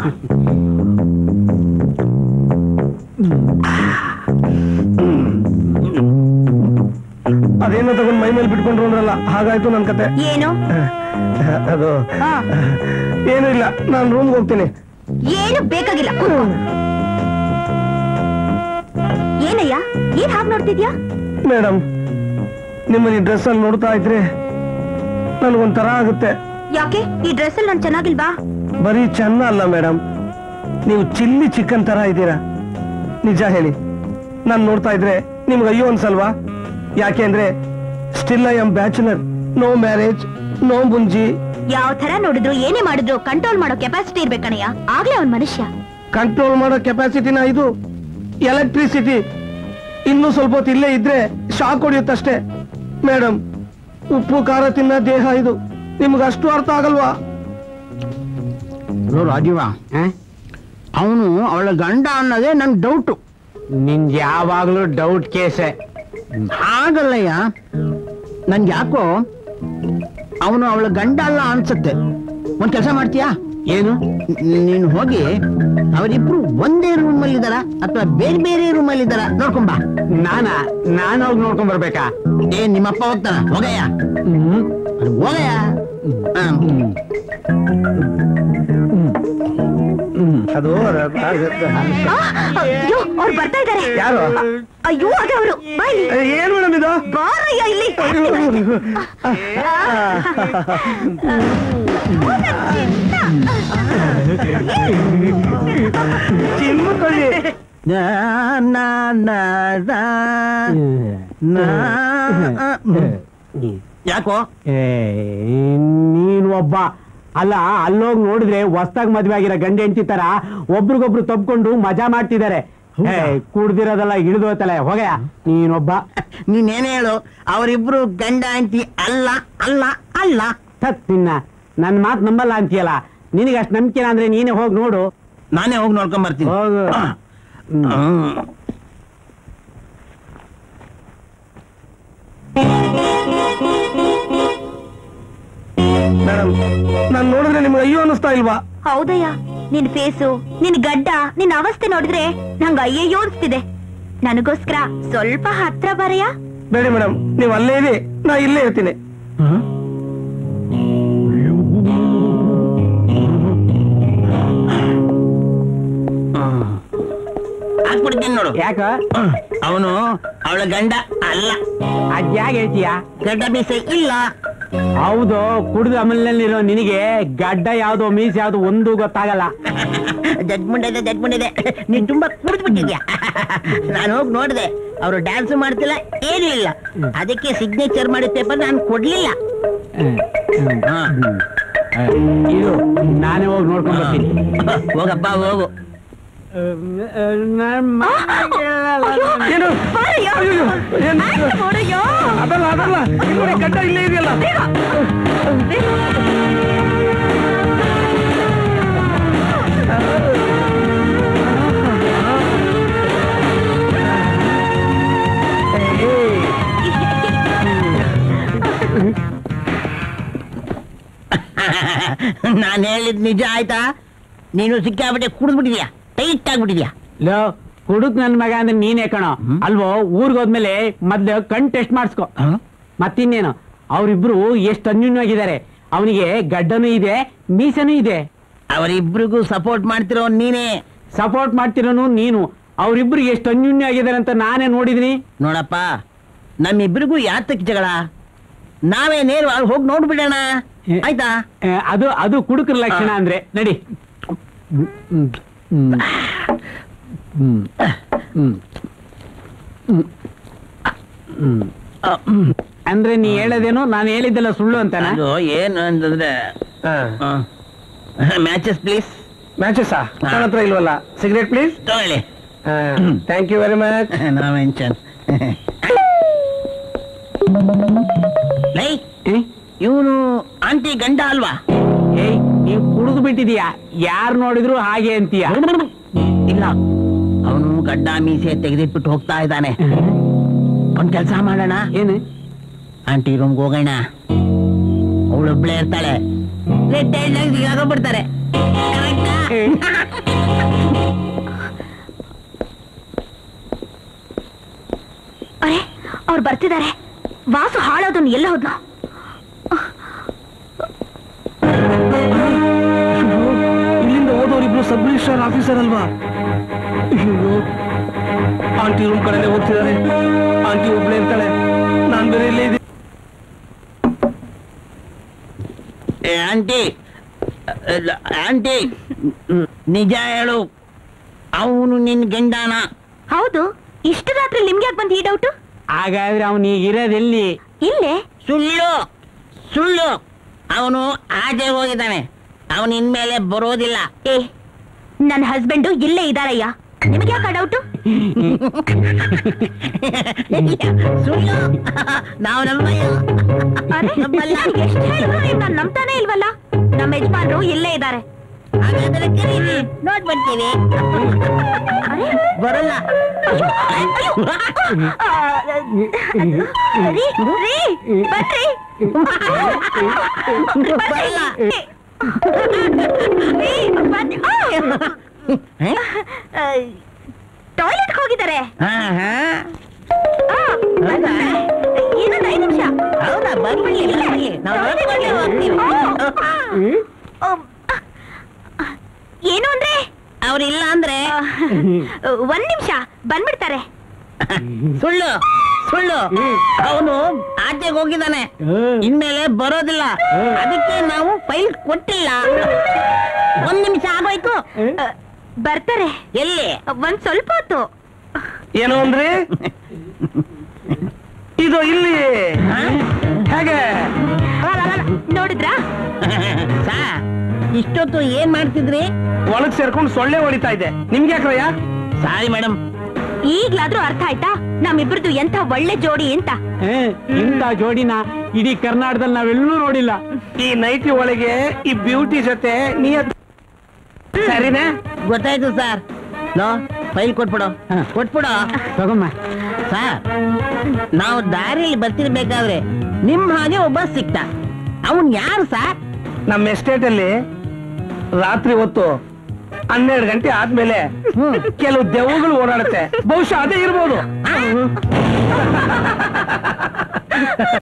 ಅದೇನೋ ತಗೊಂಡ್ ಮೈ ಮೇಲೆ ಬಿಟ್ಕೊಂಡ್ರು ಅಂದ್ರಲ್ಲ ಹಾಗಾಯ್ತು ನನ್ ಕತೆ ಏನು ಅದು ಹಾ ಏನೂ ಇಲ್ಲ ನಾನು ರೂಮ್ಗೆ ಹೋಗ್ತೀನಿ ಏನು ಬೇಕಾಗಿಲ್ಲ ಕೂತ್ಕೋ. ಏನಯ್ಯ ಏನ್ ಹಾಗೆ ನೋಡ್ತಿದ್ಯಾ ಮೇಡಮ್ ನಿಮ್ಮನ್ನ ಈ ಡ್ರೆಸ್ ಅಲ್ಲಿ ನೋಡ್ತಾ ಇದ್ರೆ ನನ್ಗೊಂಥರ ಆಗುತ್ತೆ ಯಾಕೆ ಈ ಡ್ರೆಸ್ ಅಲ್ಲಿ ನಾನು ಚೆನ್ನಾಗಿಲ್ವಾ ಬರೀ ಚೆನ್ನ ಅಲ್ಲ ಮೇಡಮ್ ನೀವು ಚಿಲ್ಲಿ ಚಿಕನ್ ತರ ಇದ್ದೀರಾ ನಿಜ ಹೇಳಿ ನಾನ್ ನೋಡ್ತಾ ಇದ್ರೆ ನಿಮ್ಗೆ ಅಯ್ಯೋ ಅನ್ಸಲ್ವಾ ಯಾಕೆಂದ್ರೆ still I am bachelor no marriage no ಮುಂಜಿ ಯಾವ ತರ ನೋಡಿದ್ರು ಏನೇ ಮಾಡಿದ್ರು ಕಂಟ್ರೋಲ್ ಮಾಡೋ ಕೆಪಾಸಿಟಿ ಇರ್ಬೇಕಣಯ್ಯ ಆಗ್ಲೇ ಅವ್ನ್ ಮನುಷ್ಯ ಕಂಟ್ರೋಲ್ ಮಾಡೋ ಕೆಪಾಸಿಟಿನ ಇದು ಎಲೆಕ್ಟ್ರಿಸಿಟಿ ಇನ್ನೂ ಸ್ವಲ್ಪ ಹೊತ್ತು ಇಲ್ಲೇ ಇದ್ರೆ ಶಾಕ್ ಹೊಡೆಯುತ್ತಷ್ಟೇ ಮೇಡಮ್ ಉಪ್ಪು ಖಾರ ತಿನ್ನ ದೇಹ ಇದು ನಿಮ್ಗೆ ಅಷ್ಟು ಅರ್ಥ ಆಗಲ್ವಾ ರಾಜೀವ ಅವನು ಅವಳ ಗಂಡ ಅನ್ನೋದೇ ನನ್ ಡೌಟು ನಿನ್ಗೆ ಯಾವಾಗ್ಲೂ ಡೌಟ್ ಕೇಸೆ ಹಾಗಲ್ಲಯ್ಯ ನನ್ಗೆ ಯಾಕೋ ಅವನು ಅವಳ ಗಂಡ ಅಲ್ಲ ಅನ್ಸುತ್ತೆ ಒಂದ್ ಕೆಲಸ ಮಾಡ್ತೀಯಾ ಏನು ನೀನು ಹೋಗಿ ಅವರಿಬ್ರು ಒಂದೇ ರೂಮ್ ಅಲ್ಲಿ ಇದಾರ ಅಥವಾ ಬೇರೆ ಬೇರೆ ರೂಮ್ ಅಲ್ಲಿ ಇದಾರ ನೋಡ್ಕೊಂಬ ನಾನಾ ನಾನು ಹೋಗಿ ನೋಡ್ಕೊಂಡ್ ಬರ್ಬೇಕಾ ಏ ನಿಮ್ಮಪ್ಪ ಹೋಗ್ತಾನ ಹೋಗಯ್ಯ ಹ್ಮ್ ಅದು ಹೋಗಯ್ಯ ಹ್ಮ್. ಅದು ಆ, ಅಯ್ಯೋ ಅವ್ರು ಬರ್ತಾ ಇದಾರೆ ಯಾರು ಅಯ್ಯೋ ಅದೇ ಅವರು ಬಾಯ್ಲಿ ಏನ್ ಮೇಡಮ್ ಇದು ಬಾರಯ್ಯ ಇಲ್ಲಿ ಚಿನ್ನು ಕಳಿ ನಾ, ನಾ, ನಾ, ನಾ, ನಾ, ಯಾಕೋ ಏ, ನೀನ್ ಒಬ್ಬ ಅಲ್ಲ ಅಲ್ಲೋಗ್ ನೋಡಿದ್ರೆ ಹೊಸ್ದಾಗ್ ಮದ್ವೆ ಆಗಿರೋ ಗಂಡ ಹೆಂಡತಿ ತರ ಒಬ್ರಿಗೊಬ್ರು ತಬ್ಕೊಂಡು ಮಜಾ ಮಾಡ್ತಿದ್ದಾರೆ ಏ, ಕುಡ್ದಿರೋದೆಲ್ಲ ಇಳಿದು ಹೋಯ್ತಲೆ ಹೋಗಯ್ಯ ನೀನೊಬ್ಬ ನೀನೇನ್ ಹೇಳು ಅವರಿಬ್ರು ಗಂಡ ಅಂತಿ ಅಲ್ಲ ಅಲ್ಲ ಅಲ್ಲ ತತ್ ನಿನ್ನ ನನ್ ಮಾತ್ ನಂಬಲ್ಲ ಅಂತೀಯಲ್ಲ ನಿನಗೆ ಅಷ್ಟ್ ನಂಬಿಕೆ ಅಂದ್ರೆ ನೀನೇ ಹೋಗಿ ನೋಡು ನಾನೇ ಹೋಗಿ ನೋಡ್ಕೊಂಡ್ ಬರ್ತೀನಿ ಹೋಗು. ಹ್ಮ್. ಮೇಡಮ್ ನಾನ್ ನೋಡಿದ್ರೆ ನಿಮ್ಗೆ ಅಯ್ಯೋ ಅನಿಸ್ತಾ ಇಲ್ವಾ ಹೌದಯ್ಯ ನಿನ್ ಫೇಸು ನಿನ್ ಗಡ್ಡ ನಿನ್ ಅವಸ್ಥೆ ನೋಡಿದ್ರೆ ನಂಗ ಅಯ್ಯಯ್ಯೋ ಅನ್ಸ್ತಿದೆ ನನಗೋಸ್ಕರ ಸ್ವಲ್ಪ ಹತ್ರ ಬರಯ್ಯ ಬೇಡಿ ಮೇಡಮ್ ನೀವು ಅಲ್ಲೇ ಇರಿ ನಾ ಇಲ್ಲೇ ಇರ್ತೀನಿ ಹಾಕ್ಬಿಡ್ತೀನಿ ನೋಡು ಯಾಕ ಅವನು ಅವಳ ಗಂಡ ಅಲ್ಲ ಅದ್ಯಾಗ ಹೇಳ್ತೀಯ ಗಡ್ಡ ಮೀಸೆ ಇಲ್ಲ ಹೌದು ಕುಡಿದ ಅಮಲಿನಲ್ಲಿರೋ ನಿನಗೆ ಗಡ್ಡ ಯಾವ್ದು ಮೀಸ್ ಯಾವ್ದು ಒಂದು ಗೊತ್ತಾಗಲ್ಲ ಜಡ್ಮುಂಡಿದೆ ಜಡ್ಮುಂಡಿದೆ ನೀನ್ ತುಂಬಾ ಕುಡಿದು ಬಿಟ್ಟಿದ್ಯಾ ನಾನು ಹೋಗಿ ನೋಡಿದೆ ಅವರು ಡ್ಯಾನ್ಸ್ ಮಾಡ್ತಿಲ್ಲ ಏನೂ ಇಲ್ಲ ಅದಕ್ಕೆ ಸಿಗ್ನೇಚರ್ ಮಾಡಿದ ಪೇಪರ್ ನಾನು ಕೊಡ್ಲಿಲ್ಲ ಹಾ. ಇದು ನಾನೇ ಹೋಗಿ ನೋಡ್ಕೊಂಡ್ ಬರ್ತೀನಿ ಹೋಗಪ್ಪ ಹೋಗು ಏನು ಬಾರಯ್ಯ. ಅಯ್ಯಯ್ಯೋ, ಏನು? ಆಯ್ತು ನೋಡಯ್ಯ. ಅದಲ್ಲ ಅದಲ್ಲ ಇಲ್ಲಿ ನೋಡಿ, ಗಡ್ಡ ಇಲ್ಲೇ ಇದೆಯಲ್ಲ ನಾನು ಹೇಳಿದ್ ನಿಜ ಆಯ್ತಾ ನೀನು ಸಿಕ್ಕಾಬಿಟ್ಟೆ ಕುಡಿದ್ಬಿಟ್ಟಿದ್ಯಾ ಟೈಟ್ ಆಗ್ಬಿಟ್ಟಿದ್ಯಾ ಲೋ ಕುಡುಕ್ ನನ್ ಮಗ ಅಂದ್ರೆ ನೀನೇ ಕಣೋ ಅಲ್ವೋ ಊರ್ಗ್ ಹೋದ್ಮೇಲೆ ಮೊದ್ಲು ಕಣ್ ಟೆಸ್ಟ್ ಮಾಡಿಸ್ಕೊ ಮತ್ತಿನ್ನೇನು ಅವ್ರಿಬ್ರು ಎಷ್ಟು ಅನ್ಯೂನ್ಯವಾಗಿದ್ದಾರೆ ಅವನಿಗೆ ಗಡ್ಡನೂ ಇದೆ ಮೀಸನೂ ಇದೆ ಅವರಿಬ್ರಿಗೂ ಸಪೋರ್ಟ್ ಮಾಡ್ತಿರೋ ನೀನೇ ಸಪೋರ್ಟ್ ಮಾಡ್ತಿರೋನು ನೀನು ಅವ್ರಿಬ್ರು ಎಷ್ಟು ಅನ್ಯೂನ್ಯ ಆಗಿದ್ದಾರೆ ಅಂತ ನಾನೇ ನೋಡಿದೀನಿ ನೋಡಪ್ಪ ನಮ್ಮಿಬ್ರಿಗೂ ಯಾತಕ್ ಜಗಳ ನಾವೇ ನೇರವಾಗಿ ಹೋಗಿ ನೋಡ್ಬಿಡೋಣ ಏ. ಆಯ್ತಾ ಆ, ಅದು ಅದು ಕುಡುಕರ ಲಕ್ಷಣ ಅಂದ್ರೆ ನಡಿ ಹ್ಮ್, ಹ್ಮ್, ಹ್ಮ್, ಹ್ಮ್, ಹ್ಮ್, ಹ್ಮ್. ಅಂದ್ರೆ ನೀ ಹೇಳೋದೇನು ನಾನು ಹೇಳಿದ್ದೆಲ್ಲ ಸುಳ್ಳು ಅಂತಾನ ಅದು ಏನು ಅಂತಂದ್ರೆ ಮ್ಯಾಚಸ್ ಪ್ಲೀಸ್ ಮ್ಯಾಚಸ್ಸಾ ನನ್ನ ಹತ್ರ ಇಲ್ವಲ್ಲ ಸಿಗರೇಟ್ ಪ್ಲೀಸ್ ತಗೊಳ್ಳಿ thank you very much no mention ಲೈ ಏ? ಇವನು ಆಂಟಿ ಗಂಡ ಅಲ್ವಾ ಏಯ್ ನೀವ್ ಕುಡಿದು ಬಿಟ್ಟಿದೀಯಾ ಯಾರು ನೋಡಿದ್ರು ಹಾಗೆ ಅಂತೀಯ ಇಲ್ಲ ಅವನು ಗಡ್ಡ ಮೀಸೆ ತೆಗೆದಿಟ್ಬಿಟ್ಟು ಹೋಗ್ತಾ ಇದ್ದಾನೆ ಒಂದ್ ಕೆಲಸ ಮಾಡೋಣ ಏನು ಆಂಟಿ ರೂಮ್ಗೆ ಹೋಗೋಣ ಅವಳೊಬ್ಳೆ ಇರ್ತಾಳೆ ಬಿಡ್ತಾರೆ ಅರೆ ಅವ್ರು ಬರ್ತಿದ್ದಾರೆ ವಾಸು ಹಾಳೋದನ್ನು ಎಲ್ಲ ಹೋದ್ನು ಇಲ್ಲಿಂದ ಹೋದವರಿಬ್ರು ಸಬ್ ರಿಜಿಸ್ಟ್ರಾರ್ ಆಫೀಸರ್ ಅಲ್ವಾ ಅಯ್ಯೋ ಆಂಟಿ ರೂಮ್ ಕಡೆನೆ ಹೋಗ್ತಿದ್ದಾರೆ ಆಂಟಿ ಒಬ್ಳೆ ಇರ್ತಾಳೆ ನಾನ್ ಬೇರೆ ಇಲ್ಲೇ ಇದ್ದೀನಿ ಏ, ಆಂಟಿ ಅಲ್ಲ, ಆಂಟಿ ಹ್ಮ್, ನಿಜ ಹೇಳು ಅವನು ನಿನ್ ಗಂಡನ ಹೌದು ಇಷ್ಟು ರಾತ್ರಿ ನಿಮ್ಗೆ ಯಾಕೆ ಬಂದು ಈ ಡೌಟು ಹಾಗಾದ್ರೆ ಅವನು ಈಗ ಇರೋದೆಲ್ಲಿ ಇಲ್ಲೇ ಸುಳ್ಳು ಸುಳ್ಳು ಅವನು ಆಚೆ ಹೋಗಿದ್ದಾನೆ ಅವನು ಇನ್ಮೇಲೆ ಬರೋದಿಲ್ಲ ಏ ನನ್ನ ಹಸ್ಬೆಂಡು ಇಲ್ಲೇ ಇದಾರಯ್ಯ ನಿಮ್ಗೆ ಯಾಕೆ ಡೌಟು ಸುಳ್ಳು ನಾವು ನಮ್ಮಯ್ಯ ಅರೆ ನಮ್ಮಲ್ಲ. ಎಷ್ಟು ಹೇಳಿದ್ರು ನೀವು ನಾನು ನಂಬ್ತಾನೆ ಇಲ್ವಲ್ಲ ನಮ್ಮ ಯಜಮಾನ್ರು ಇಲ್ಲೇ ಇದ್ದಾರೆ ಹಾಗಾದ್ರೆ ಕರೀರಿ ನೋಡ್ ಬರ್ತೀವಿ ಅರೆ ಬರಲ್ಲ ಆ, ರೀ, ರೀ, ಬನ್ರಿ. ಬರಲ್ಲ. ರೀ, ಬನ್ನಿ. ಆ, ಟಾಯ್ಲೆಟ್ ಹೋಗಿದ್ದಾರೆ ಹಾ ಹಾ ಆ, ಹೌದಾ? ಇನ್ನೊಂದು ಐದು ನಿಮಿಷ ಹೌದಾ ಬರ್ಬಿಡಿ ಬರ್ಲಿ. ನಾವು ನೋಡ್ಕೊಂಡೇ ಹೋಗ್ತೀವಿ ಆ, ಏನು ಅಂದ್ರೆ ಅವ್ರಿಲ್ಲ ಅಂದ್ರೆ ಆ, ಒಂದ್ ನಿಮಿಷ ಬಂದ್ಬಿಡ್ತಾರೆ ಸುಳ್ಳು ಸುಳ್ಳು ಅವನು ಆಚೆಗೆ ಹೋಗಿದ್ದಾನೆ ಇನ್ಮೇಲೆ ಬರೋದಿಲ್ಲ ಅದಕ್ಕೆ ನಾವು ಫೈಲ್ ಕೊಟ್ಟಿಲ್ಲ ಒಂದ್ ನಿಮಿಷ ಆಗೋಯ್ತು ಆ, ಬರ್ತಾರೆ ಎಲ್ಲಿ ಒಂದ್ ಸ್ವಲ್ಪ ಹೊತ್ತು ಏನು ಅಂದ್ರಿ ಇದು ಇಲ್ಲಿ ಹೇಗೆ ನೋಡಿದ್ರಾ ಸಾ ಇಷ್ಟೊತ್ತು ಏನ್ ಮಾಡ್ತಿದ್ರಿ ಒಳಗ್ ಸೇರ್ಕೊಂಡು ಸೊಳ್ಳೆ ಹೊಡಿತಾ ಇದೆ ನಿಮ್ಗೆ ಯಾಕ್ರಯ್ಯ ಸಾರಿ ಮೇಡಮ್ ಈಗ್ಲಾದ್ರೂ ಅರ್ಥ ಆಯ್ತಾ ನಮ್ಮಿಬ್ರದ್ದು ಎಂತ ಒಳ್ಳೆ ಜೋಡಿ ಅಂತ ಏ, ಇಂಥ ಜೋಡಿನ ಇಡೀ ಕರ್ನಾಟಕದಲ್ಲಿ ನಾವೆಲ್ಲೂ ನೋಡಿಲ್ಲ ಈ ನೈಟಿ ಒಳಗೆ ಈ ಬ್ಯೂಟಿ ಜೊತೆ ನಿಯತ್ ಸರಿನಾ ಗೊತ್ತಾಯ್ತು ಸರ್ ನೋ ಫೈಲ್ ಕೊಟ್ಬಿಡು ಹಾ. ಕೊಟ್ಬಿಡು ತಗೊಮ್ಮ ಸರ್ ನಾವು ದಾರಿಯಲ್ಲಿ ಬರ್ತಿರ್ಬೇಕಾದ್ರೆ ನಿಮ್ ಹಾಗೆ ಒಬ್ಬ ಸಿಕ್ತ ಅವನ್ ಯಾರು ಸರ್ ನಮ್ಮ ಎಸ್ಟೇಟ್ ಅಲ್ಲಿ ರಾತ್ರಿ ಹೊತ್ತು ಹನ್ನೆರಡು ಗಂಟೆ ಆದ್ಮೇಲೆ ಕೆಲವು ದೆವ್ವಗಳು ಓಡಾಡುತ್ತೆ ಬಹುಶಃ ಅದೇ ಇರ್ಬೋದು